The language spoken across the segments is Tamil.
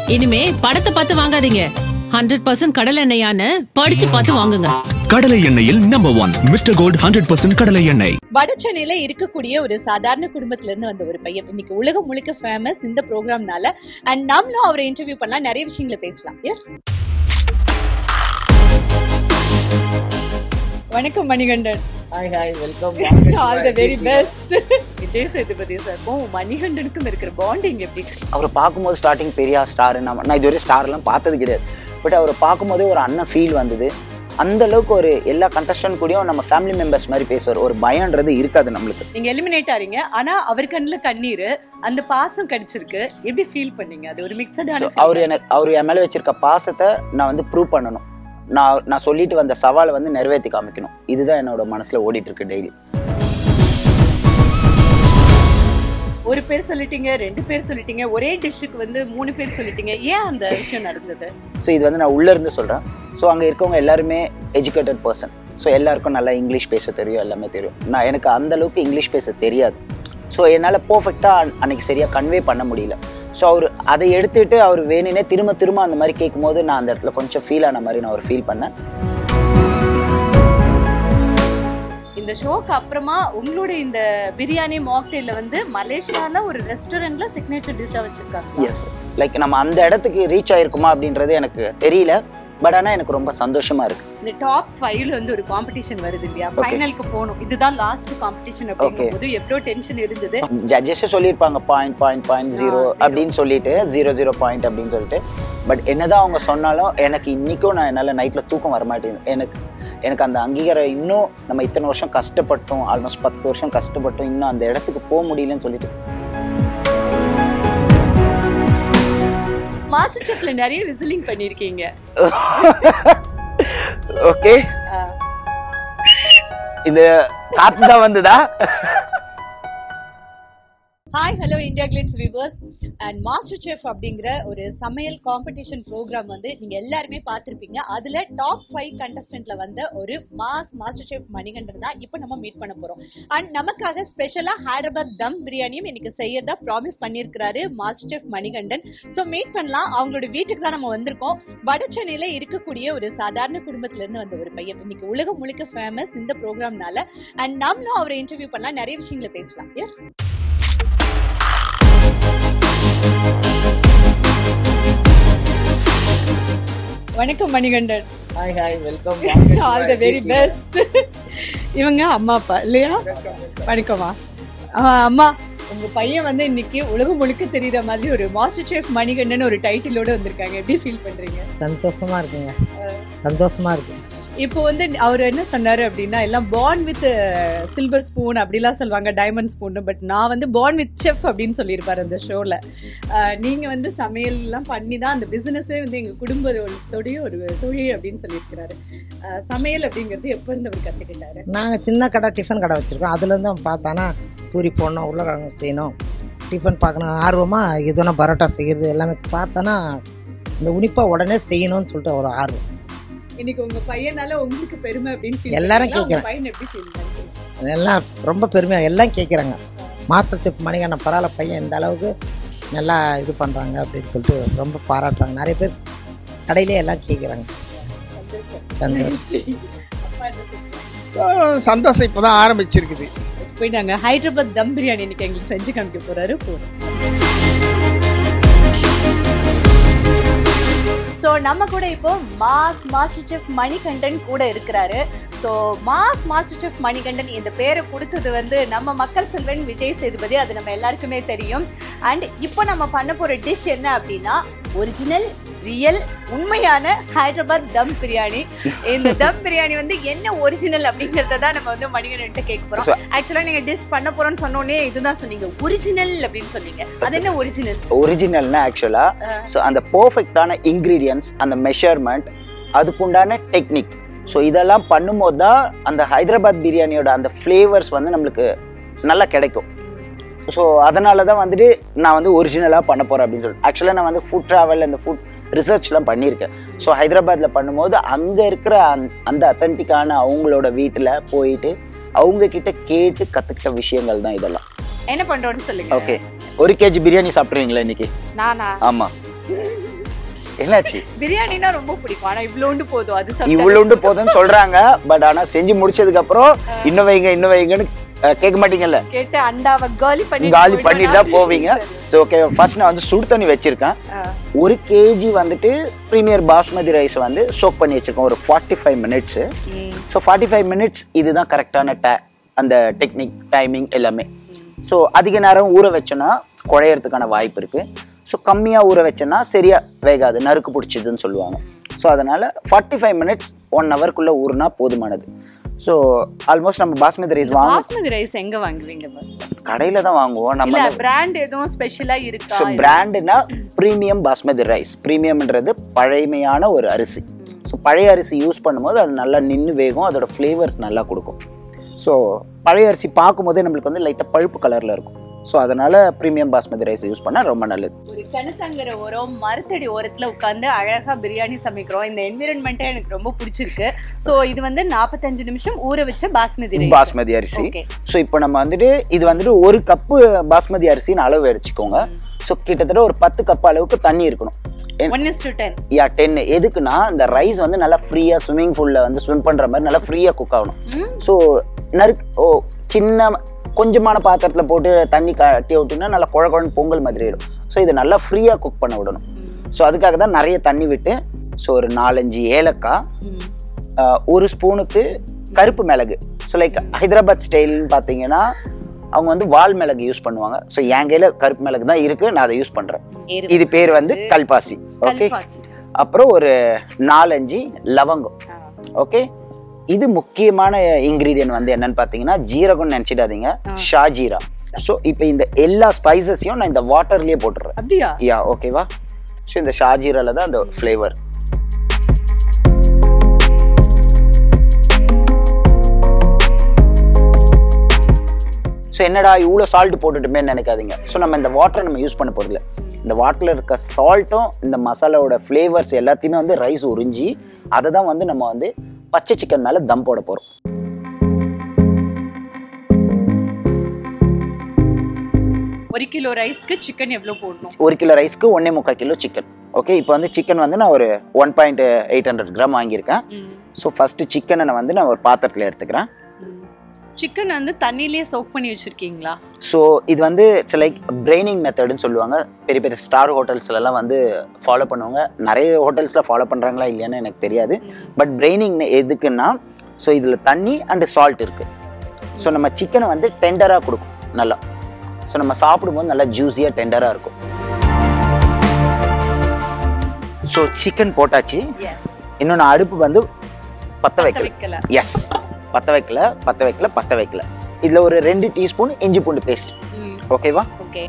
இனிமே படத்தை பார்த்து வாங்காதீங்க ஹண்ட்ரட் பர்சன்ட் கடல் எண்ணெயான்னு படிச்சு பார்த்து வாங்குங்க கடலை எண்ணெயில் number one mister gold hundred percent கடலை எண்ணெய் வடசென்னையில இருக்கக்கூடிய ஒரு சாதாரண குடும்பத்துல இருந்து வந்த ஒரு பையன் இன்னைக்கு உலகம் முழுக்க ஃபேமஸ் இந்த ப்ரோக்ராம்னால அண்ட் நம்மளும் அவரை இன்டர்வியூ பண்ணலாம் நிறைய விஷயங்களை பேசலாம் எஸ் வணக்கம் Manikandan hi hi welcome all the very best Vijay Sethupathi சார்க்கும் மணிகண்டனுக்கும் இருக்கிற பாண்டிங் எப்படி அவரை பார்க்கும்போது ஸ்டார்டிங் பெரிய ஸ்டார் நம்ம நான் இதுவரை ஸ்டார்லாம் பார்த்தது கிடையாது பட் அவரை பார்க்கும்போதே ஒரு அண்ணன் ஃபீல் வந்தது அந்த அளவுக்கு ஒரு எல்லா கண்டஸ்டன்ட் கூடயும் நம்ம ஃபேமிலி மெம்பர்ஸ் மாதிரி பேசுவார் ஒரு பயம்ன்றது இருக்காது நம்மளுக்கு நீங்க எலிமினேட் ஆறீங்க ஆனா அவர் கண்ணுல கண்ணீர் அந்த பாசம் கிடைச்சிருக்கு எப்படி ஃபீல் பண்ணீங்க அது ஒரு ஸோ மிக்சடான அவர் எனக்கு அவர் என் மேலே வச்சிருக்க பாசத்தை நான் வந்து ப்ரூவ் பண்ணணும் நான் நான் சொல்லிட்டு வந்த சவாலை வந்து நிறைவேற்றி காமிக்கணும் இதுதான் என்னோட மனசில் ஓடிட்டு இருக்கு டெய்லி ஒரு பேர் சொல்லிட்டீங்க ரெண்டு பேர் சொல்லிட்டீங்க ஒரே டிஷ்ஷுக்கு வந்து மூணு பேர் சொல்லிட்டீங்க ஏன் அந்த விஷயம் நடந்தது ஸோ இது வந்து நான் உள்ளே இருந்து சொல்கிறேன் ஸோ அங்கே இருக்கவங்க எல்லாருமே எஜுகேட்டட் பர்சன் ஸோ எல்லாருக்கும் நல்லா இங்கிலீஷ் பேச தெரியும் எல்லாமே தெரியும் நான் எனக்கு அந்த அளவுக்கு இங்கிலீஷ் பேச தெரியாது ஸோ என்னால் பர்ஃபெக்டாக அன்னைக்கு சரியாக கன்வே பண்ண முடியல ஸோ அவர் அதை எடுத்துட்டு அவர் வேணுனே திரும்ப திரும்ப அந்த மாதிரி கேட்கும்போது நான் அந்த இடத்துல கொஞ்சம் ஃபீல் ஆன மாதிரி நான் ஒரு ஃபீல் பண்ணேன் இந்த ஷோக்கு அப்புறமா உங்களோட இந்த பிரியாணி மாக்டெயில வந்து மலேசியால ஒரு ரெஸ்டாரண்ட்ல சிக்னேச்சர் டிஷ்ஷா வச்சிருக்காங்க எஸ் லைக் நம்ம அந்த இடத்துக்கு ரீச் ஆயிருக்குமா அப்படின்றது எனக்கு தெரியல பட் ஆனால் எனக்கு ரொம்ப சந்தோஷமா இருக்கு இந்த டாப் ஃபைவ்ல வந்து ஒரு காம்படிஷன் வருது இல்லையா ஃபைனலுக்கு போகணும் இதுதான் லாஸ்ட் காம்படிஷன் அப்படிங்கும் போது எவ்வளவு டென்ஷன் இருந்தது ஜட்ஜஸ் சொல்லியிருப்பாங்க point point point zero zero. அப்படின்னு சொல்லிட்டு ஜீரோ ஜீரோ பாயிண்ட் அப்படின்னு சொல்லிட்டு பட் என்னதான் அவங்க சொன்னாலும் எனக்கு இன்னைக்கும் நான் என்னால் நைட்டில் தூக்கம் வர மாட்டேங்குது எனக்கு எனக்கு அந்த அங்கீகாரம் இன்னும் நம்ம இத்தனை வருஷம் கஷ்டப்பட்டோம் ஆல்மோஸ்ட் பத்து வருஷம் கஷ்டப்பட்டோம் இன்னும் அந்த இடத்துக்கு போக முடியலன்னு சொல்லிட்டு மாஸ்டர் செஃப்ல நிறைய விசிலிங் பண்ணிருக்கீங்க ஓகே இது காத்து தான் வந்ததா hi hello India Glitz viewers and master chef அப்படிங்கிற ஒரு சமையல் காம்படிஷன் ப்ரோக்ராம் வந்து நீங்க எல்லாருமே பார்த்திருப்பீங்க அதுல டாப் ஃபைவ் கண்டஸ்டன்ட்ல வந்த ஒரு மாஸ் மாஸ்டர் செஃப் மணிகண்டன் தான் இப்போ நம்ம மீட் பண்ண போறோம் அண்ட் நமக்காக ஸ்பெஷலா ஹைதராபாத் தம் பிரியாணியும் இன்னைக்கு செய்யறதா ப்ராமிஸ் பண்ணியிருக்கிறாரு master chef Manikandan so meet பண்ணலாம் அவங்களோட வீட்டுக்கு தான் நம்ம வந்திருக்கோம் வட சென்னையில இருக்கக்கூடிய ஒரு சாதாரண குடும்பத்துல இருந்து வந்த ஒரு பையன் இன்னைக்கு உலகம் முழுக்க ஃபேமஸ் இந்த ப்ரோக்ராம்னால அண்ட் நம்மளும் அவரை இன்டர்வியூ பண்ணலாம் நிறைய விஷயங்களை பேசலாம் எஸ் வணக்கம் Manikandan hi hi welcome all the very best இவங்க அம்மா அப்பா இல்லையா வணக்கம்மா ஆ, அம்மா உங்க பையன் வந்து இன்னைக்கு உலகம் முழுக்க தெரியுற மாதிரி ஒரு மாஸ்டர் செஃப் மணிகண்டன் ஒரு டைட்டிலோட வந்திருக்காங்க எப்படி ஃபீல் பண்றீங்க சந்தோஷமா இருக்குங்க சந்தோஷமா இருக்கு இப்போ வந்து அவர் என்ன சொன்னாரு அப்படின்னா எல்லாம் பார்ன் வித் சில்வர் ஸ்பூன் அப்படிலாம் சொல்லுவாங்க டைமண்ட் ஸ்பூன் பட் நான் வந்து பார்ன் வித் செஃப் அப்படின்னு சொல்லியிருப்பாரு அந்த ஷோல நீங்க வந்து சமையல் எல்லாம் பண்ணி தான் அந்த பிசினஸே வந்து எங்க குடும்பத்தோடய ஒரு தொழில் அப்படின்னு சொல்லியிருக்கிறாரு அஹ், சமையல் அப்படிங்கிறது எப்போ இருந்து அவர் கத்துக்கிட்டாரு நாங்கள் சின்ன கடை டிஃபன் கடை வச்சுருக்கோம் அதுலேருந்து அவன் பார்த்தானா பூரி போடணும் உருளைக்கிழங்கு செய்யணும் டிஃபன் பார்க்கணும் ஆர்வமாக எதுனா பரோட்டா செய்கிறது எல்லாமே பார்த்தானா இந்த உனிப்பாக உடனே செய்யணும்னு சொல்லிட்டு ஒரு ஆர்வம் இன்னைக்கு உங்க பையனால உங்களுக்கு பெருமை அப்படின்னு feel எல்லாரும் பண்றீங்களா? உங்க கேட்கிறேன். பையன் எப்படி ஃபீல் பண்றீங்க எல்லாம் ரொம்ப பெருமையாக எல்லாம் கேட்குறாங்க மாஸ்டர் செஃப் மணிகண்டன் பரவாயில்ல பையன் இந்த அளவுக்கு நல்லா இது பண்ணுறாங்க அப்படின்னு சொல்லிட்டு ரொம்ப பாராட்டுறாங்க நிறைய பேர் கடையிலே எல்லாம் கேட்குறாங்க சந்தோஷம் அப்பா என்ன சொல்றாங்க? சந்தோஷம் இப்போதான் ஆரம்பிச்சிருக்குது போய் நாங்க ஹைதராபாத் தம் பிரியாணி இன்னைக்கு எங்களுக்கு செஞ்சு காமிக்க போறாரு போறோம் ஸோ நம்ம கூட இப்போ மாஸ் மாஸ்டர் செஃப் மணிகண்டன் கூட இருக்கிறாரு so mas master chef Manikandan இந்த பேரை கொடுத்தது வந்து நம்ம மக்கள் செல்வன் விஜய் சேதுபதி அது நம்ம எல்லாருக்குமே தெரியும் அண்ட் இப்போ நம்ம பண்ண போற டிஷ் என்ன அப்படின்னா ஒரிஜினல் ரியல் உண்மையான ஹைதராபாத் தம் பிரியாணி இந்த தம் பிரியாணி வந்து என்ன ஒரிஜினல் அப்படிங்கறத தான் நம்ம வந்து மணிகண்டன் கேட்க போறோம் So- ஆக்சுவலா நீங்க டிஷ் பண்ண போறோம்னு சொன்னோடனே இதுதான் சொன்னீங்க ஒரிஜினல் அப்படின்னு சொன்னீங்க அது என்ன ஒரிஜினல் ஒரிஜினல்னா ஆக்சுவலாக ஸோ அந்த பர்ஃபெக்டான இன்க்ரீடியன்ஸ் அந்த மெஷர்மெண்ட் அதுக்குண்டான டெக்னிக் ஸோ இதெல்லாம் பண்ணும்போது தான் அந்த ஹைதராபாத் பிரியாணியோட அந்த ஃப்ளேவர்ஸ் வந்து நம்மளுக்கு நல்லா கிடைக்கும் ஸோ அதனால தான் வந்துட்டு நான் வந்து ஒரிஜினலாக பண்ண போகிறேன் அப்படின்னு சொல்லிட்டு ஆக்சுவலாக நான் வந்து ஃபுட் ட்ராவல் அந்த ஃபுட் ரிசர்ச்லாம் பண்ணியிருக்கேன் ஸோ ஹைதராபாத்தில் பண்ணும்போது அங்கே இருக்கிற அந்த அந்த அத்தன்டிக்கான அவங்களோட வீட்டில் போயிட்டு அவங்க கிட்ட கேட்டு கற்றுக்கிட்ட விஷயங்கள் தான் இதெல்லாம் என்ன பண்றோம்னு சொல்லுங்க ஓகே ஒரு கேஜி பிரியாணி சாப்பிட்றீங்களா இன்னைக்கு நானா ஆமாம் என்னாச்சு பிரியாணினா ரொம்ப பிடிக்கும் ஆனா இவ்வளோண்டு போதும் அது சாப்பிட்டா- இவ்வளோண்டு போதும்னு சொல்றாங்க பட் ஆனா செஞ்சு முடிச்சதுக்கு அப்புறம் இன்னும் வைங்க இன்னும் வைங்கன்னு அஹ், கேட்க மாட்டீங்கல்ல கேட்டு அண்டாவை காலி பண்ணி காலி பண்ணிட்டு தான் போவீங்க ஸோ ஓகே ஃபர்ஸ்ட் நான் வந்து சுடு தண்ணி வச்சிருக்கேன் ஒரு கேஜி வந்துட்டு ப்ரீமியர் பாஸ்மதி ரைஸ் வந்து சோக் பண்ணி வச்சிருக்கேன் ஒரு forty five minutes so forty five minutes இதுதான் கரெக்டான டே அந்த டெக்னிக் டைமிங் எல்லாமே ஸோ அதிக நேரம் ஊற வச்சோன்னா குழையறதுக்கான வாய்ப்பு இருக்குது ஸோ கம்மியாக ஊற வச்சோன்னா சரியாக வேகாது நறுக்கு பிடிச்சிதுன்னு சொல்லுவாங்க ஸோ அதனால் ஃபார்ட்டி ஃபைவ் மினிட்ஸ் ஒன் ஹவர்க்குள்ளே ஊறுனா போதுமானது ஸோ ஆல்மோஸ்ட் நம்ம பாஸ்மதி ரைஸ் வாங்க பாஸ்மதி ரைஸ் எங்க வாங்குவீங்க boss? கடையில் தான் வாங்குவோம் இல்ல நம்ம பிராண்ட் எதுவும் ஸ்பெஷலா இருக்கா ஸோ பிராண்டுனா ப்ரீமியம் பாஸ்மதி ரைஸ் ப்ரீமியம்ன்றது பழைமையான ஒரு அரிசி ஸோ பழைய அரிசி யூஸ் பண்ணும்போது அது நல்லா நின்று வேகும் அதோட ஃப்ளேவர்ஸ் நல்லா கொடுக்கும் ஸோ பழைய அரிசி பார்க்கும்போதே நம்மளுக்கு வந்து லைட்டாக பழுப்பு கலரில் இருக்கும் ஸோ அதனால் ப்ரீமியம் பாஸ்மதி ரைஸ் யூஸ் பண்ணால் ரொம்ப நல்லது ஒரு கிணத்தங்கர ஓரம் மரத்தடி ஓரத்துல உட்காந்து அழகா பிரியாணி சமைக்கிறோம் இந்த என்விரான்மெண்ட்டே எனக்கு ரொம்ப பிடிச்சிருக்கு சோ இது வந்து 45 நிமிஷம் ஊற வச்ச பாஸ்மதி ரைஸ் பாஸ்மதி அரிசி Okay. ஸோ இப்போ நம்ம வந்துட்டு இது வந்துட்டு ஒரு கப்பு பாஸ்மதி அரிசின்னு அளவு வச்சுக்கோங்க ஸோ கிட்டத்தட்ட ஒரு பத்து கப் அளவுக்கு தண்ணி இருக்கணும் one is to ten yeah ten எதுக்குன்னா இந்த ரைஸ் வந்து நல்லா ஃப்ரீயாக ஸ்விம்மிங் பூலில் வந்து ஸ்விம் பண்ணுற மாதிரி நல்லா ஃப்ரீயாக குக் ஆகணும் ஸோ நறுக்கு ஓ சின்ன கொஞ்சமான பாத்திரத்தில் போட்டு தண்ணி கட்டி விட்டிங்கன்னா நல்லா குழ குழன்னு பொங்கல் மாதிரி ஆயிடும் ஸோ இது நல்லா ஃப்ரீயாக குக் பண்ண விடணும் ஸோ அதுக்காக தான் நிறைய தண்ணி விட்டு ஸோ ஒரு நாலஞ்சு ஏலக்காய் ஆஹ், ஒரு ஸ்பூனுக்கு கருப்பு மிளகு ஸோ லைக் ஹைதராபாத் ஸ்டைல்னு பார்த்தீங்கன்னா அவங்க வந்து வால் மிளகு யூஸ் பண்ணுவாங்க ஸோ என் கையில் கருப்பு மிளகு தான் இருக்குது நான் அதை யூஸ் பண்ணுறேன் இது பேர் வந்து கல்பாசி ஓகே கல்பாசி. அப்புறம் ஒரு நாலஞ்சு லவங்கம் ஓகே இது முக்கியமான இன்கிரீடியன்ட் வந்து என்னன்னு பார்த்தீங்கன்னா ஜீரகம்னு நினச்சிடாதீங்க ஷாஜீரா ஸோ இப்போ இந்த எல்லா ஸ்பைசஸையும் நான் இந்த வாட்டர்லேயே போட்டுடுறேன் அப்படியா யா ஓகேவா ஸோ இந்த ஷாஜீரால தான் அந்த ஃப்ளேவர் ஸோ என்னடா இவ்வளோ சால்ட் போட்டுட்டுமே நினைக்காதீங்க ஸோ நம்ம இந்த வாட்டரை நம்ம யூஸ் பண்ண போகிறதில்ல இந்த வாட்டரில் இருக்க சால்ட்டும் இந்த மசாலாவோட ஃப்ளேவர்ஸ் எல்லாத்தையுமே வந்து ரைஸ் உறிஞ்சி அதை தான் வந்து நம்ம வந்து பச்சை சிக்கன் மேலே தம் போட போகிறோம் ஒரு கிலோ ரைஸ்க்கு சிக்கன் எவ்வளவு போடணும் ஒரு கிலோ ரைஸ்க்கு ஒன்றே முக்கால் கிலோ சிக்கன் ஓகே இப்போ வந்து சிக்கன் வந்து நான் ஒரு one point eight hundred gram வாங்கியிருக்கேன் ஸோ ஃபஸ்ட்டு சிக்கனை நான் வந்து நான் ஒரு பாத்திரத்தில் எடுத்துக்கிறேன் சிக்கன் வந்து தண்ணியிலேயே சோக் பண்ணி வச்சிருக்கீங்களா ஸோ இது வந்து இட்ஸ் லைக் பிரெயினிங் மெத்தடுன்னு சொல்லுவாங்க பெரிய பெரிய ஸ்டார் ஹோட்டல்ஸ்லலாம் வந்து ஃபாலோ பண்ணுவாங்க நிறைய ஹோட்டல்ஸில் ஃபாலோ பண்ணுறாங்களா இல்லையான்னு எனக்கு தெரியாது பட் பிரெயினிங் எதுக்குன்னா ஸோ இதில் தண்ணி அண்டு சால்ட் இருக்குது ஸோ நம்ம சிக்கனை வந்து டெண்டராக கொடுக்கும் நல்லா ஸோ நம்ம சாப்பிடும்போது நல்லா ஜூஸியாக டெண்டராக இருக்கும் ஸோ சிக்கன் போட்டாச்சு எஸ் இன்னும் நான் அடுப்பு வந்து பற்ற வைக்கல வைக்கல எஸ் பற்ற வைக்கல பற்ற வைக்கல பற்ற வைக்கல இதில் ஒரு ரெண்டு டீஸ்பூன் இஞ்சி பூண்டு பேஸ்ட் ஓகேவா ஓகே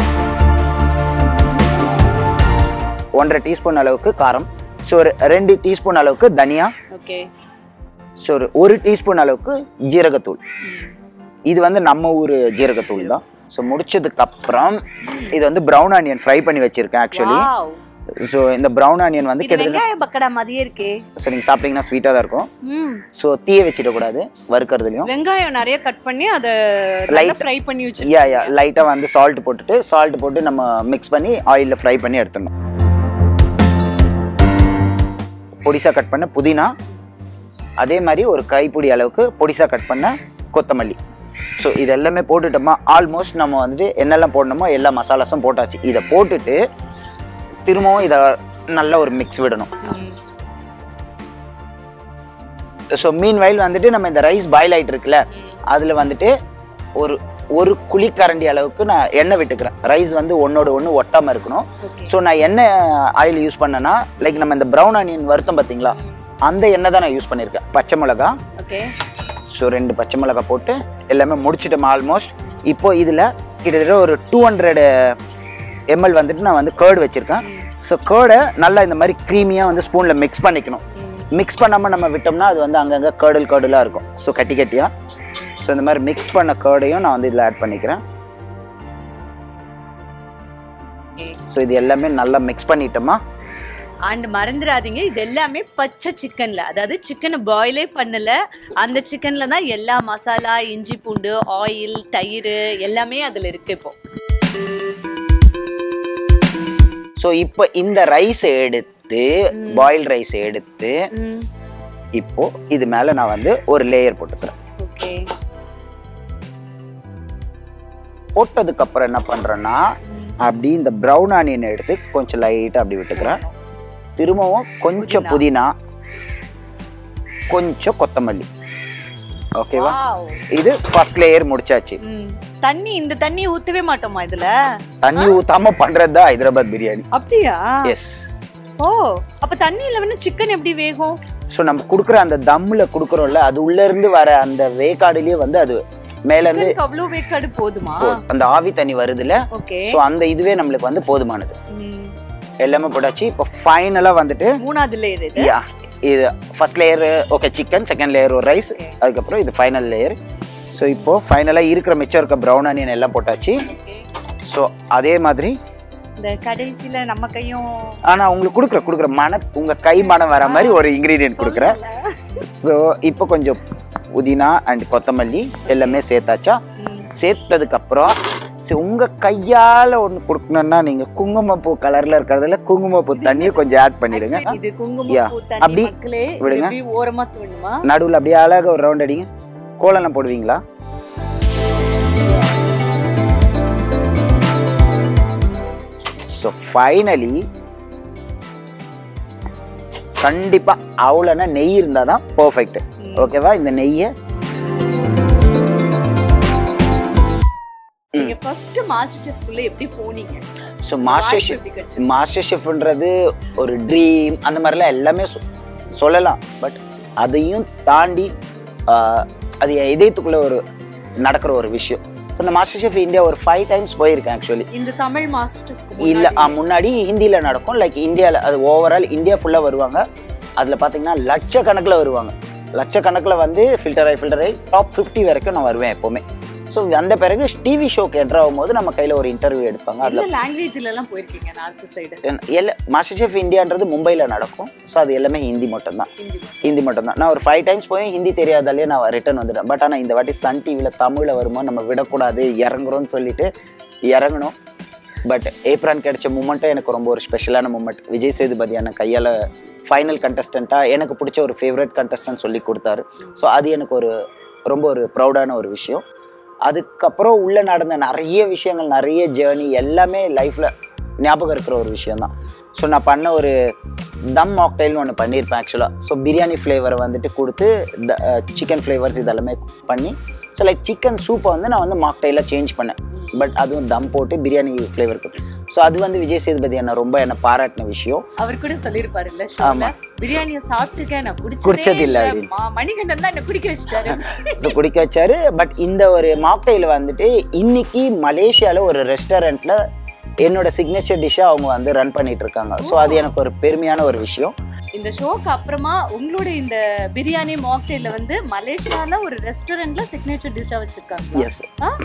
ஒன்றரை டீஸ்பூன் அளவுக்கு காரம் ஸோ ஒரு ரெண்டு டீஸ்பூன் அளவுக்கு தனியா ஓகே ஸோ ஒரு ஒரு டீஸ்பூன் அளவுக்கு ஜீரகத்தூள் இது வந்து நம்ம ஊர் ஜீரகத்தூள் தான் ஸோ முடிச்சதுக்கு அப்புறம் இது வந்து ப்ரௌன் ஆனியன் ஃப்ரை பண்ணி வச்சிருக்கேன் ஆக்சுவலி வாவ் ஸோ இந்த ப்ரௌன் ஆனியன் வந்து இது கிட்டத்தட்ட வெங்காய பக்கடா மாதிரியே இருக்கே ஸோ நீங்கள் சாப்பிட்டீங்கன்னா ஸ்வீட்டாக தான் இருக்கும் ம் ஸோ தீய வச்சிடக்கூடாது வறுக்கிறதுலையும் வெங்காயம் நிறைய கட் பண்ணி அத Light- லைட் ஃப்ரை பண்ணி யா வச்சிருக்கீங்க யா லைட்டாக வந்து சால்ட் போட்டுட்டு சால்ட் போட்டு நம்ம மிக்ஸ் பண்ணி ஆயிலில் ஃப்ரை பண்ணி எடுத்துடணும் பொடிசா கட் பண்ண புதினா அதே மாதிரி ஒரு கைப்பிடி அளவுக்கு பொடிசா கட் பண்ண கொத்தமல்லி ஸோ இது எல்லாமே போட்டுட்டோமா ஆல்மோஸ்ட் நம்ம வந்துட்டு என்னெல்லாம் போடணுமோ எல்லா மசாலாஸும் போட்டாச்சு இதை போட்டுட்டு திரும்பவும் இதை நல்ல ஒரு மிக்ஸ் விடணும் ஸோ மீன் வயல் வந்துட்டு நம்ம இந்த ரைஸ் பாயில் ஆயிட்டு இருக்குல்ல அதில் வந்துட்டு ஒரு ஒரு குழிக்கரண்டி அளவுக்கு நான் எண்ணெய் விட்டுக்கிறேன் ரைஸ் வந்து ஒன்னோட ஒன்று ஒட்டாமல் இருக்கணும் ஸோ நான் எண்ணெய் ஆயில் யூஸ் பண்ணேன்னா லைக் நம்ம இந்த ப்ரௌன் ஆனியன் வருத்தம் பார்த்தீங்களா அந்த எண்ணெய் தான் நான் யூஸ் பண்ணியிருக்கேன் பச்சை மிளகா ஓகே ஸோ ரெண்டு பச்சை மிளகா போட்டு எல்லாமே முடிச்சிட்டோம் ஆல்மோஸ்ட் இப்போ இதில் கிட்டத்தட்ட ஒரு டூ ஹண்ட்ரட் எம்எல் வந்துட்டு நான் வந்து கேர்டு வச்சுருக்கேன் ஸோ கேர்டை நல்லா இந்த மாதிரி க்ரீமியாக வந்து ஸ்பூனில் மிக்ஸ் பண்ணிக்கணும் மிக்ஸ் பண்ணாமல் நம்ம விட்டோம்னா அது வந்து அங்கங்கே கேர்டல் கேர்டலாக இருக்கும் ஸோ கட்டி கட்டியாக ஸோ இந்த மாதிரி மிக்ஸ் பண்ண கேர்டையும் நான் வந்து இதில் ஆட் பண்ணிக்கிறேன் ஸோ இது எல்லாமே நல்லா மிக்ஸ் பண்ணிட்டோமா அண்ட் மறந்துடாதீங்க இது எல்லாமே பச்சை சிக்கன்ல அதாவது சிக்கனை பாயிலே பண்ணல அந்த சிக்கன்ல தான் எல்லா மசாலா இஞ்சி பூண்டு ஆயில் தயிர் எல்லாமே அதுல இருக்கு இப்போ ஸோ இப்போ இந்த ரைஸை எடுத்து எடுத்து பாயில் ரைஸ் எடுத்து ம் இப்போ இது மேல நான் வந்து ஒரு லேயர் போட்டுக்கிறேன் ஓகே போட்டதுக்கு அப்புறம் என்ன பண்றேன்னா அப்படி இந்த ப்ரௌன் ஆனியன் எடுத்து கொஞ்சம் லைட்டா அப்படி விட்டுக்கிறேன் திரும்பவும் கொஞ்சம் புதினா கொஞ்சம் கொத்தமல்லி ஓகேவா வாவ் இது ஃபர்ஸ்ட் லேயர் முடிச்சாச்சு ம் தண்ணி இந்த தண்ணி ஊத்தவே மாட்டோமா இதுல தண்ணி ஊத்தாம பண்றது தான் ஹைதராபாத் பிரியாணி அப்படியா எஸ் ஓ அப்ப தண்ணியில வந்து சிக்கன் எப்படி வேகும் ஸோ நம்ம கொடுக்குற அந்த தம்மில் கொடுக்குறோம்ல அது உள்ள இருந்து வர அந்த வேக்காடுலயே வந்து அது மேல இருந்து சிக்கனுக்கு அவ்வளவு வேக்காடு போதுமா போ- அந்த ஆவி தண்ணி வருதுல ஓகே ஸோ அந்த இதுவே நம்மளுக்கு வந்து போதுமானது எல்லாமே போட்டாச்சு இப்போ ஃபைனலாக வந்துட்டு மூணாவது லேயர் இது யா இது first layer okay chicken second layer ஒரு ரைஸ் அதுக்கப்புறம் இது ஃபைனல் லேயர் ஸோ இப்போ ஃபைனலாக இருக்கிற மிச்சம் இருக்க ப்ரௌன் ஆனியன் எல்லாம் போட்டாச்சு ஸோ அதே மாதிரி இந்த கடைசியில நம்ம கையும் ஆனால் உங்களுக்கு கொடுக்குற கொடுக்குற மன உங்கள் கை மனம் வர மாதிரி ஒரு இன்க்ரீடியன்ட் கொடுக்குறேன் ஸோ இப்போ கொஞ்சம் புதினா அண்ட் கொத்தமல்லி எல்லாமே சேர்த்தாச்சா சேர்த்ததுக்கு அப்புறம் சரி உங்க கையால ஒன்று கொடுக்கணும்னா நீங்க குங்குமப்பூ கலர்ல இருக்கிறதுல குங்குமப்பூ தண்ணியை கொஞ்சம் ஆட் பண்ணிடுங்க இது Yeah. குங்குமப்பூ தண்ணி அப்படி மக்களே இது விடுங்க. எப்படி ஓரமா தூணுமா நடுவில் அப்படியே அழகா ஒரு ரவுண்ட் அடிங்க கோலம்லாம் போடுவீங்களா ஸோ ஃபைனலி கண்டிப்பா அவ்வளோனா நெய் இருந்தால் தான் பர்ஃபெக்ட் ஓகேவா இந்த நெய்யை நீங்க ஃபர்ஸ்ட் மாஸ்டர் செஃப் குள்ள எப்படி போனீங்க ஸோ மாஸ்டர் வாய்ப்பு ஷெஃப் எப்படி கிடைச்சது? மாஸ்டர் ஷெஃப்ன்றது ஒரு ட்ரீம் அந்த மாதிரிலாம் எல்லாமே சொ- சொல்லலாம் பட் அதையும் தாண்டி ஆஹ், அது என் இதயத்துக்குள்ள ஒரு நடக்கிற ஒரு விஷயம் ஸோ இந்த மாஸ்டர் ஷெஃப் இந்தியா ஒரு ஃபைவ் டைம்ஸ் போயிருக்கேன் ஆக்சுவலி இந்த தமிழ் மாஸ்டர் செஃப் இல்லை முன்னாடி ஹிந்தியில் நடக்கும் லைக் இந்தியாவில் அது ஓவரால் இந்தியா ஃபுல்லாக வருவாங்க அதில் பார்த்தீங்கன்னா லட்சக்கணக்கில் வருவாங்க லட்சக்கணக்கில் வந்து ஃபில்டர் ஆகி ஃபில்டர் ஆகி டாப் ஃபிஃப்டி வரைக்கும் நான் வருவேன் எப்போவுமே ஸோ அந்த பிறகு டிவி ஷோக்கு என்ட்ரு ஆகும்போது நம்ம கையில் ஒரு இன்டர்வியூ எடுப்பாங்க அதில் எல்லா லாங்குவேஜ்ல எல்லாம் போயிருக்கீங்க நார்த் சைடு எல்லா மாஸ்டர் ஷெஃப் இந்தியான்றது மும்பையில் நடக்கும் ஸோ அது எல்லாமே ஹிந்தி மட்டும்தான் ஹிந்தி ஹிந்தி மட்டும்தான் நான் ஒரு ஃபைவ் டைம்ஸ் போய் ஹிந்தி தெரியாதாலே நான் ரிட்டர்ன் வந்துட்டேன் பட் ஆனால் இந்த வாட்டி சன் டிவியில் தமிழில் வருமா நம்ம விடக்கூடாது இறங்குறோம்னு சொல்லிட்டு இறங்கணும் பட் ஏப்ரான் கிடைச்ச மூமெண்ட்டும் எனக்கு ரொம்ப ஒரு ஸ்பெஷலான மூமெண்ட் விஜய் சேதுபதியான கையால் ஃபைனல் கண்டஸ்டண்ட்டாக எனக்கு பிடிச்ச ஒரு ஃபேவரட் கண்டஸ்டன்ட் சொல்லி கொடுத்தாரு ஸோ அது எனக்கு ஒரு ரொம்ப ஒரு ப்ரௌடான ஒரு விஷயம் அதுக்கப்புறம் உள்ளே நடந்த நிறைய விஷயங்கள் நிறைய ஜேர்னி எல்லாமே லைஃப்பில் ஞாபகம் இருக்கிற ஒரு விஷயம் தான் ஸோ நான் பண்ண ஒரு தம் மாக்டைல்னு ஒன்று பண்ணியிருப்பேன் ஆக்சுவலாக ஸோ பிரியாணி ஃப்ளேவரை வந்துட்டு கொடுத்து சிக்கன் ஃப்ளேவர்ஸ் இதெல்லாமே பண்ணி ஸோ லைக் சிக்கன் சூப்பை வந்து நான் வந்து மாக்டைலாக சேஞ்ச் பண்ணேன் பட் அதுவும் தம் போட்டு பிரியாணி ஃப்ளேவர் ஸோ அது வந்து விஜய் சேதுபதி என்ன ரொம்ப என்னை பாராட்டின விஷயம் அவர் கூட சொல்லிருப்பாருல்ல ஆமா. ஷோல பிரியாணிய சாப்பிட்டிருக்கேன் நான் குடிச்சது குடிச்சதே இல்ல இல்ல அப்படின்னு. மா- மணிகண்டன் தான் என்ன குடிக்க வச்சுட்டாரு ஸோ குடிக்க வச்சாரு பட் இந்த ஒரு மாக்டைல் வந்துட்டு இன்னைக்கு மலேசியாவில் ஒரு ரெஸ்டாரண்ட்டில் என்னோட சிக்னேச்சர் டிஷ்ஷாக அவங்க வந்து ரன் பண்ணிட்டு இருக்காங்க ஸோ அது எனக்கு ஒரு பெருமையான ஒரு விஷயம் இந்த ஷோக்கு அப்புறமா உங்களோட இந்த பிரியாணி மாக்டெயில வந்து மலேசியால ஒரு ரெஸ்டாரண்ட்ல சிக்னேச்சர் டிஷ்ஷா வச்சிருக்காங்க எஸ்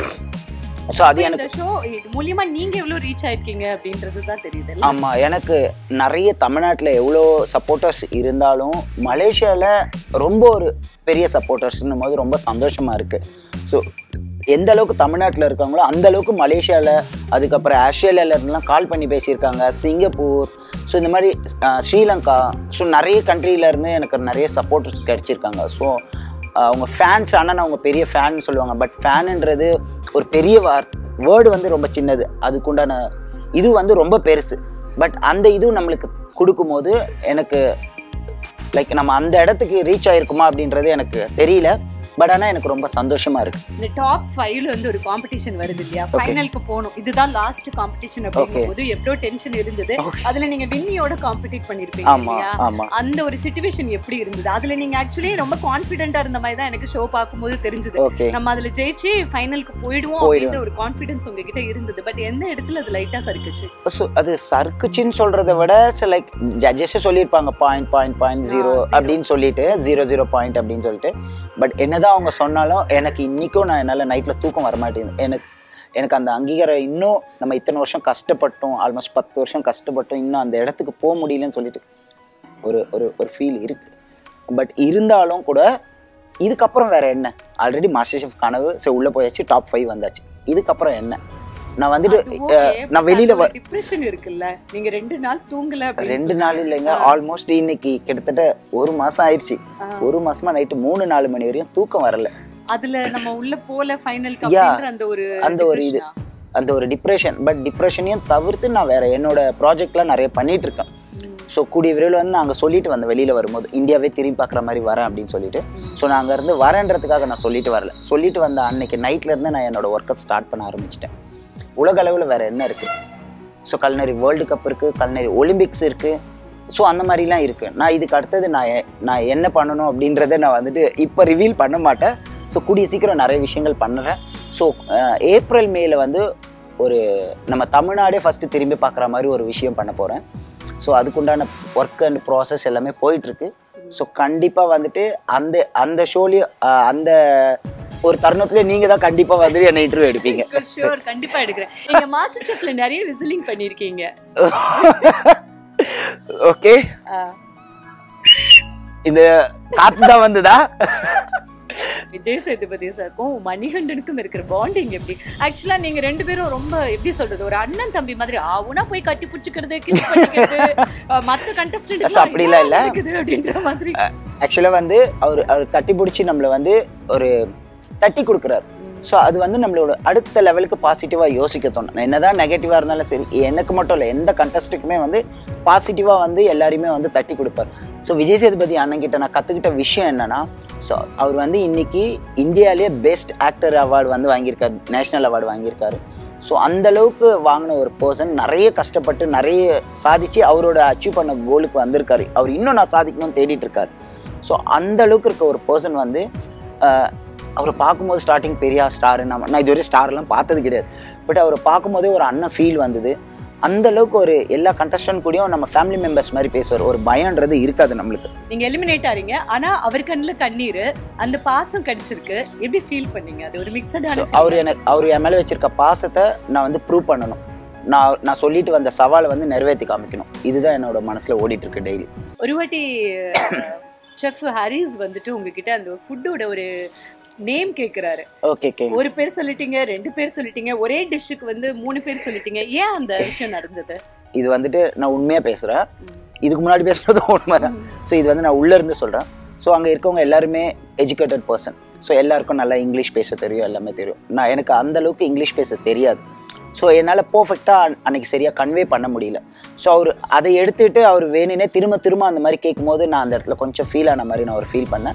ஸோ அது எனக்கு இந்த ஷோ இது மூலியமா நீங்க எவ்வளவு ரீச் ஆயிருக்கீங்க அப்படின்றது தான் தெரியுது ஆமாம் எனக்கு நிறைய தமிழ்நாட்டில் எவ்வளோ சப்போர்ட்டர்ஸ் இருந்தாலும் மலேசியாவில் ரொம்ப ஒரு பெரிய சப்போர்ட்டர்ஸ்னும் போது ரொம்ப சந்தோஷமாக இருக்குது ஸோ எந்த அளவுக்கு தமிழ்நாட்டில் இருக்காங்களோ அந்த அளவுக்கு மலேசியாவில் அதுக்கப்புறம் ஆஸ்திரேலியால இருந்தெல்லாம் கால் பண்ணி பேசியிருக்காங்க சிங்கப்பூர் ஸோ இந்த மாதிரி அஹ், ஸ்ரீலங்கா ஸோ நிறைய countryல இருந்து எனக்கு நிறைய சப்போர்ட்டர்ஸ் கிடச்சிருக்காங்க ஸோ அவங்க ஃபேன்ஸ் ஆனால் அவங்க பெரிய ஃபேன் சொல்லுவாங்க பட் ஃபேனுன்றது ஒரு பெரிய வார் வேர்டு வந்து ரொம்ப சின்னது அதுக்குண்டான இது வந்து ரொம்ப பெருசு பட் அந்த இதுவும் நம்மளுக்கு கொடுக்கும்போது எனக்கு லைக் நம்ம அந்த இடத்துக்கு ரீச் ஆயிருக்குமா அப்படின்றது எனக்கு தெரியல பட் ஆனால் எனக்கு ரொம்ப சந்தோஷமா இருக்கு இந்த டாப் ஃபைவ்ல வந்து ஒரு காம்படிஷன் வருது இல்லையா Okay. ஃபைனலுக்கு போகணும் இதுதான் லாஸ்ட் காம்படிஷன் அப்படிங்கும்போது எவ்வளவு டென்ஷன் இருந்தது அதுல நீங்க வின்னியோட காம்படிட் பண்ணிருப்பீங்க ஆமா இல்லையா ஆமா அந்த ஒரு சுச்சுவேஷன் எப்படி இருந்தது அதுல நீங்க ஆக்சுவலி ரொம்ப கான்பிடென்ட்டா இருந்த மாதிரி தான் எனக்கு ஷோ பார்க்கும்போது தெரிஞ்சது ஓகே நம்ம அதுல ஜெயிச்சு ஃபைனலுக்கு போயிடுவோம் போயிடுவோம். அப்படின்ற ஒரு கான்ஃபிடன்ஸ் உங்ககிட்ட இருந்தது பட் எந்த இடத்துல அது லைட்டா சறுக்குச்சு ஸோ அது சர்க்குச்சின்னு சொல்றதை விட லைக் ஜட்ஜஸ் சொல்லியிருப்பாங்க point point point zero zero. அப்படின்னு சொல்லிட்டு ஜீரோ ஜீரோ பாயிண்ட் அப்படின்னு சொல்லிட்டு பட் என்னதான் அவங்க சொன்னாலும் எனக்கு இன்னைக்கும் நான் என்னால் நைட்டில் தூக்கம் வர மாட்டேங்குது எனக்கு எனக்கு அந்த அங்கீகாரம் இன்னும் நம்ம இத்தனை வருஷம் கஷ்டப்பட்டோம் ஆல்மோஸ்ட் பத்து வருஷம் கஷ்டப்பட்டோம் இன்னும் அந்த இடத்துக்கு போக முடியலன்னு சொல்லிட்டு ஒரு ஒரு ஒரு ஃபீல் இருக்கு பட் இருந்தாலும் கூட இதுக்கப்புறம் வேற என்ன ஆல்ரெடி மாஸ்டர் ஷெஃப் கனவு சரி உள்ளே போயாச்சு டாப் ஃபைவ் வந்தாச்சு இதுக்கப்புறம் என்ன நான் வந்துட்டு அஹ், நான் வெளியில வ- டிப்ரெஷன் இருக்குல்ல நீங்க ரெண்டு நாள் தூங்கல அப்படின்னு ரெண்டு நாள் இல்லைங்க ஆல்மோஸ்ட் இன்னைக்கு கிட்டத்தட்ட ஒரு மாசம் ஆயிடுச்சு ஒரு மாசமா நைட்டு மூணு நாலு மணி வரையும் தூக்கம் வரல அதுல நம்ம உள்ள போல ஃபைனல் Yeah. அப்படின்ற அந்த ஒரு அந்த ஒரு இது depression-ஆ? அந்த ஒரு டிப்ரெஷன் பட் டிப்ரெஷனையும் தவிர்த்து நான் வேற என்னோட ப்ராஜெக்ட்லாம் நிறைய பண்ணிட்டு இருக்கேன் ஸோ கூடிய விரைவில் வந்து நாங்கள் சொல்லிட்டு வந்தேன் வெளியில் வரும்போது இந்தியாவே திரும்பி பார்க்குற மாதிரி வரேன் அப்படின்னு சொல்லிட்டு ஸோ நான் அங்கேருந்து வரேன்றதுக்காக நான் சொல்லிட்டு வரல சொல்லிட்டு வந்த அன்னைக்கு நைட்ல இருந்து நான் என்னோட ஒர்க்கை ஸ்டார்ட் பண்ண ஆரம்பிச்சிட்டேன் உலக அளவில் வேற என்ன இருக்குது ஸோ கல்னரி வேர்ல்டு கப் இருக்குது கல்னரி ஒலிம்பிக்ஸ் இருக்குது ஸோ அந்த மாதிரிலாம் இருக்குது நான் இதுக்கு அடுத்தது நான் எ- நான் என்ன பண்ணணும் அப்படின்றத நான் வந்துட்டு இப்போ ரிவீல் பண்ண மாட்டேன் ஸோ கூடிய சீக்கிரம் நிறைய விஷயங்கள் பண்ணுறேன் ஸோ ஏப்ரல் மேல வந்து ஒரு நம்ம தமிழ்நாடே ஃபஸ்ட்டு திரும்பி பார்க்குற மாதிரி ஒரு விஷயம் பண்ண போகிறேன் ஸோ அதுக்குண்டான ஒர்க் அண்ட் ப்ராசஸ் எல்லாமே போயிட்டுருக்கு ஸோ கண்டிப்பாக வந்துட்டு அந்த அந்த ஷோலையும் அந்த ஒரு தருணத்துலேயே நீங்கள் தான் கண்டிப்பாக வந்துட்டு என்னை இன்டர்வியூ எடுப்பீங்க ஷூர் கண்டிப்பா எடுக்கிறேன் நீங்க மாஸ்டர் செஃப்ல நிறைய விசிலிங் பண்ணிருக்கீங்க ஓகே இந்த காத்து தான் வந்ததா விஜய் சேதுபதி சாருக்கும் மணிகண்டனுக்கும் இருக்கிற பாண்டிங் எப்படி ஆக்சுவலா நீங்க ரெண்டு பேரும் ரொம்ப எப்படி சொல்றது ஒரு அண்ணன் தம்பி மாதிரி ஆவுனா போய் கட்டி புடிச்சுக்கிறது கிஸ் பண்ணிக்கிறது அஹ் மத்த கண்டஸ்டன்ட் அப்படிலாம் இல்ல. அப்படின்ற மாதிரி ஆக்சுவலாக வந்து அவர் அவர் கட்டி பிடிச்சி நம்மளை வந்து ஒரு தட்டி கொடுக்குறாரு ஸோ அது வந்து நம்மளோட அடுத்த லெவலுக்கு பாசிட்டிவாக யோசிக்க தோணும் நான் என்னதான் நெகட்டிவாக இருந்தாலும் சரி எனக்கு மட்டும் இல்லை எந்த கண்டஸ்ட்டுக்குமே வந்து பாசிட்டிவாக வந்து எல்லாரையுமே வந்து தட்டி கொடுப்பார் ஸோ விஜய் சேதுபதி அண்ணன் கிட்ட நான் கற்றுக்கிட்ட விஷயம் என்னன்னா ஸோ அவர் வந்து இன்னைக்கு இந்தியாவிலேயே பெஸ்ட் ஆக்டர் அவார்டு வந்து வாங்கியிருக்காரு நேஷனல் அவார்டு வாங்கியிருக்காரு ஸோ அந்த அளவுக்கு வாங்கின ஒரு பர்சன் நிறைய கஷ்டப்பட்டு நிறைய சாதிச்சு அவரோட அச்சீவ் பண்ண கோலுக்கு வந்திருக்காரு அவர் இன்னும் நான் சாதிக்கணும்னு தேடிட்டு இருக்காரு ஸோ அந்த அளவுக்கு இருக்க ஒரு பர்சன் வந்து ஆஹ், அவரை பார்க்கும்போது ஸ்டார்டிங் பெரிய ஸ்டார் நம்ம நான் இதுவரை ஸ்டார்லாம் பார்த்தது கிடையாது பட் அவரை பார்க்கும்போதே ஒரு அண்ணன் ஃபீல் வந்தது அந்த அளவுக்கு ஒரு எல்லா கண்டஸ்டன்ட் கூடயும் நம்ம ஃபேமிலி மெம்பர்ஸ் மாதிரி பேசுவார் ஒரு பயம்ன்றது இருக்காது நம்மளுக்கு நீங்க எலிமினேட் ஆறீங்க ஆனா அவர் கண்ணுல கண்ணீர் அந்த பாசம் கிடைச்சிருக்கு எப்படி ஃபீல் பண்ணீங்க அது ஒரு ஸோ மிக்சடான அவர் எனக்கு அவர் என் மேலே வச்சிருக்க பாசத்தை நான் வந்து ப்ரூவ் பண்ணணும் நான் நான் சொல்லிட்டு வந்த சவாலை வந்து நிறைவேற்றி காமிக்கணும் இதுதான் என்னோட மனசுல ஓடிட்டு இருக்கு டெய்லி ஒரு வாட்டி செஃப் ஹரிஸ் வந்துட்டு உங்ககிட்ட அந்த ஃபுட்டோட ஒரு நேம் கேக்குறாரு ஓகே ஓகே ஒரு பேர் சொல்லிட்டீங்க ரெண்டு பேர் சொல்லிட்டீங்க ஒரே டிஷ்ஷுக்கு வந்து மூணு பேர் சொல்லிட்டீங்க ஏன் அந்த விஷயம் நடந்தது இது வந்துட்டு நான் உண்மையாக பேசுகிறேன் இதுக்கு முன்னாடி பேசுனதும் உண்மைதான் ஸோ இது வந்து நான் உள்ளே இருந்து சொல்கிறேன் ஸோ அங்கே இருக்கவங்க எல்லாருமே எஜுகேட்டட் பர்சன் ஸோ எல்லாருக்கும் நல்லா இங்கிலீஷ் பேச தெரியும் எல்லாமே தெரியும் நான் எனக்கு அந்த அளவுக்கு இங்கிலீஷ் பேச தெரியாது ஸோ என்னால் பர்ஃபெக்டாக அன்னைக்கு சரியாக கன்வே பண்ண முடியல ஸோ அவர் அதை எடுத்துக்கிட்டு அவர் வேணுனே திரும்ப திரும்ப அந்த மாதிரி கேட்கும்போது நான் அந்த இடத்துல கொஞ்சம் ஃபீல் ஆன மாதிரி நான் ஒரு ஃபீல் பண்ணேன்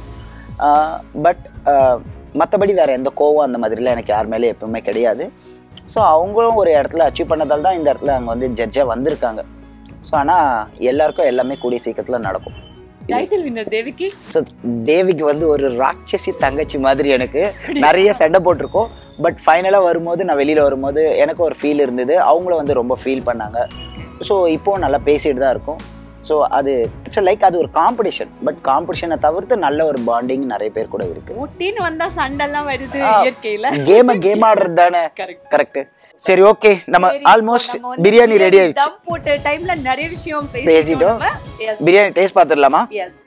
பட் மற்றபடி வேறு எந்த கோவம் அந்த மாதிரிலாம் எனக்கு யார் மேலே எப்பவுமே கிடையாது ஸோ அவங்களும் ஒரு இடத்துல அச்சீவ் பண்ணதால் தான் இந்த இடத்துல அங்கே வந்து ஜட்ஜாக வந்திருக்காங்க ஸோ ஆனால் எல்லாருக்கும் எல்லாமே கூடிய சீக்கிரத்தில் நடக்கும் டைட்டில் வின்னர் தேவிக்கு ஸோ தேவிக்கு வந்து ஒரு ராட்சசி தங்கச்சி மாதிரி எனக்கு நிறைய சண்டை போட்டிருக்கோம் பட் ஃபைனலாக வரும்போது நான் வெளியில் வரும்போது எனக்கு ஒரு ஃபீல் இருந்தது அவங்களும் வந்து ரொம்ப ஃபீல் பண்ணாங்க ஸோ இப்போவும் நல்லா பேசிட்டு தான் இருக்கும் ஸோ அது இட்ஸ் லைக் அது ஒரு காம்படிஷன் பட் காம்படிஷனை தவிர்த்து நல்ல ஒரு பாண்டிங் நிறைய பேர் கூட இருக்கு ஊட்டின்னு வந்தா சண்டெல்லாம் வருது ஆ. இயற்கையில கேமை கேம் ஆடுறது தானே கரெக்ட் கரெக்ட் சரி ஓகே நம்ம ஆல்மோஸ்ட் பிரியாணி ரெடி ஆயிடுச்சு தம் போட்ட டைம்ல நிறைய விஷயம் பேசிட்டோம். எஸ் பிரியாணி டேஸ்ட் பார்த்துடலாமா எஸ்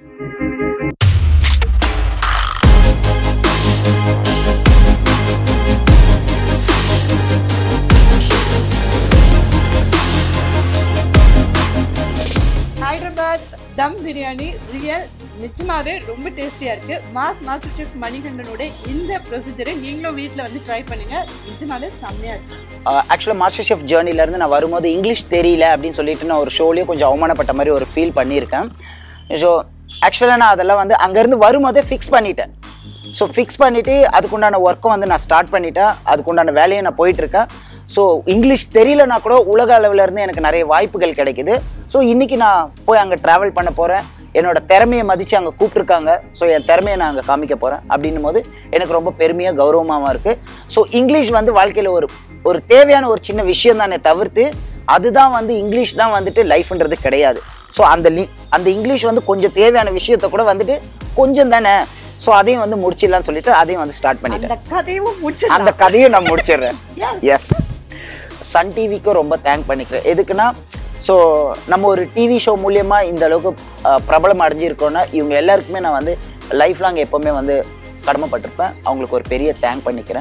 ஹைதராபாத் தம் பிரியாணி ரியல் நிச்சயமாவே ரொம்ப டேஸ்டியா இருக்கு மாஸ் மாஸ்டர் செஃப் மணிகண்டனோட இந்த ப்ரொசீஜரை நீங்களும் வீட்ல வந்து ட்ரை பண்ணுங்க நிஜமாவே செம்மையா இருக்கு ஆக்சுவலாக மாஸ்டர் ஷெஃப் ஜேர்னிலேருந்து நான் வரும்போது இங்கிலீஷ் தெரியல அப்படின்னு சொல்லிட்டு நான் ஒரு ஷோலேயே கொஞ்சம் அவமானப்பட்ட மாதிரி ஒரு ஃபீல் பண்ணியிருக்கேன் ஸோ ஆக்சுவலாக நான் அதெல்லாம் வந்து அங்கேருந்து வரும்போதே ஃபிக்ஸ் பண்ணிட்டேன் ஸோ ஃபிக்ஸ் பண்ணிவிட்டு அதுக்குண்டான ஒர்க்கும் வந்து நான் ஸ்டார்ட் பண்ணிட்டேன் அதுக்குண்டான வேலையை நான் போயிட்டுருக்கேன் ஸோ இங்கிலீஷ் தெரியலனா கூட உலக அளவில் இருந்து எனக்கு நிறைய வாய்ப்புகள் கிடைக்குது ஸோ இன்றைக்கி நான் போய் அங்கே ட்ராவல் பண்ண போகிறேன் என்னோட திறமையை மதித்து அங்கே கூப்பிட்ருக்காங்க ஸோ என் திறமையை நான் அங்கே காமிக்க போகிறேன் அப்படின்னும் போது எனக்கு ரொம்ப பெருமையாக கௌரவமாகவும் இருக்குது ஸோ இங்கிலீஷ் வந்து வாழ்க்கையில் ஒரு ஒரு தேவையான ஒரு சின்ன விஷயம் தானே தவிர்த்து அதுதான் வந்து இங்கிலீஷ் தான் வந்துட்டு லைஃப்ன்றது கிடையாது ஸோ அந்த லி அந்த இங்கிலீஷ் வந்து கொஞ்சம் தேவையான விஷயத்த கூட வந்துட்டு கொஞ்சம் தானே ஸோ அதையும் வந்து முடிச்சிடலாம்னு சொல்லிட்டு அதையும் வந்து ஸ்டார்ட் பண்ணிட்டேன் அந்த கதையும் முடிச்சு அந்த கதையை நான் முடிச்சிடுறேன் எஸ் சன் டிவிக்கும் ரொம்ப தேங்க் பண்ணிக்கிறேன் எதுக்குன்னா ஸோ நம்ம ஒரு டிவி ஷோ மூலியமாக இந்த அளவுக்கு அஹ், பிரபலம் அடைஞ்சிருக்கோன்னா இவங்க எல்லாருக்குமே நான் வந்து லைஃப் லாங் எப்போவுமே வந்து கடமைப்பட்டிருப்பேன் அவங்களுக்கு ஒரு பெரிய தேங்க் பண்ணிக்கிறேன்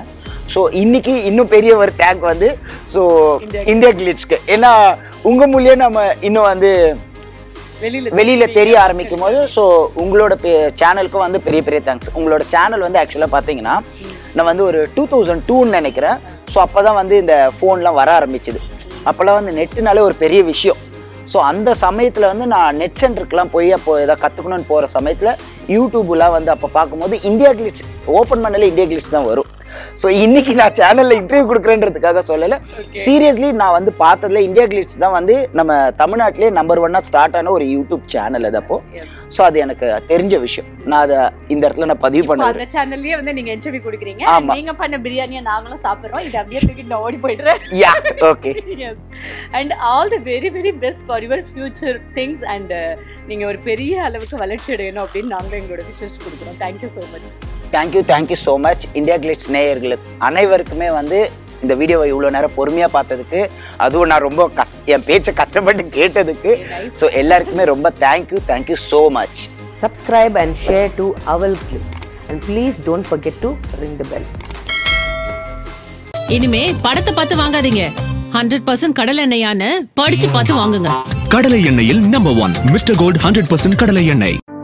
ஸோ இன்னைக்கு இன்னும் பெரிய ஒரு தேங்க் வந்து ஸோ இந்தியா கிளிட்ஸ்க்கு ஏன்னா உங்க மூலியம் நம்ம இன்னும் வந்து வெளியில வெளியில தெரிய ஆரம்பிக்கும் போது ஸோ உங்களோட சேனலுக்கும் வந்து பெரிய பெரிய தேங்க்ஸ் உங்களோட சேனல் வந்து ஆக்சுவலாக பார்த்தீங்கன்னா நான் வந்து ஒரு டூ தௌசண்ட் டூன்னு நினைக்கிறேன் ஸோ அப்போ தான் வந்து இந்த ஃபோன்லாம் வர ஆரம்பிச்சுது அப்போல்லாம் வந்து நெட்டுனாலே ஒரு பெரிய விஷயம் ஸோ அந்த சமயத்தில் வந்து நான் நெட் சென்டருக்குலாம் போய் அப்போ எதாவது கற்றுக்கணும்னு போகிற சமயத்தில் யூடியூப்லாம் வந்து அப்போ பார்க்கும்போது இந்தியா கிளிட்ஸ் ஓப்பன் பண்ணாலே இந்தியா கிளிட்ஸ் தான் வரும் ஸோ இன்னைக்கு நான் சேனல்ல இன்டர்வியூ கொடுக்குறேன்றதுக்காக சொல்லலை சீரியஸ்லி நான் வந்து பார்த்ததுல இந்தியா கிளிட்ஸ் தான் வந்து நம்ம தமிழ்நாட்டிலே நம்பர் ஒன்னா ஸ்டார்ட் ஆன ஒரு யூடியூப் சேனல் அது அப்போ ஸோ அது எனக்கு தெரிஞ்ச விஷயம் நான் அதை இந்த இடத்துல நான் பதிவு இப்போ பண்ணுறேன் அந்த சேனல்லயே வந்து நீங்க இன்டர்வியூ கொடுக்குறீங்க ஆமா. நீங்க பண்ண பிரியாணியை நாங்களும் சாப்பிடுறோம் இது அப்படியே தூக்கி நான் ஓடி போயிடுறேன் yeah okay yes and all the very very best for your future things and uh, நீங்க ஒரு பெரிய அளவுக்கு வளர்ச்சி அடையணும் அப்படின்னு நாங்களும் எங்களோட விஷஸ் கொடுக்குறோம் thank you so much thank you thank you so much India Glitz நேயர்களுக்கு அனைவருக்குமே வந்து இந்த வீடியோவை இவ்வளோ நேரம் பொறுமையாக பார்த்ததுக்கு அதுவும் நான் ரொம்ப கஷ் என் பேச்சை கஷ்டப்பட்டு கேட்டதுக்கு ஸோ எல்லாருக்குமே ரொம்ப thank you thank you so much subscribe and share to Owl Clips. And please don't forget to ring the bell. இனிமே படத்தை பார்த்து வாங்காதீங்க ஹண்ட்ரட் பர்சன்ட் கடல் எண்ணெயான்னு படிச்சு பார்த்து வாங்குங்க கடலை எண்ணெயில் number one mister gold hundred percent கடலை எண்ணெய்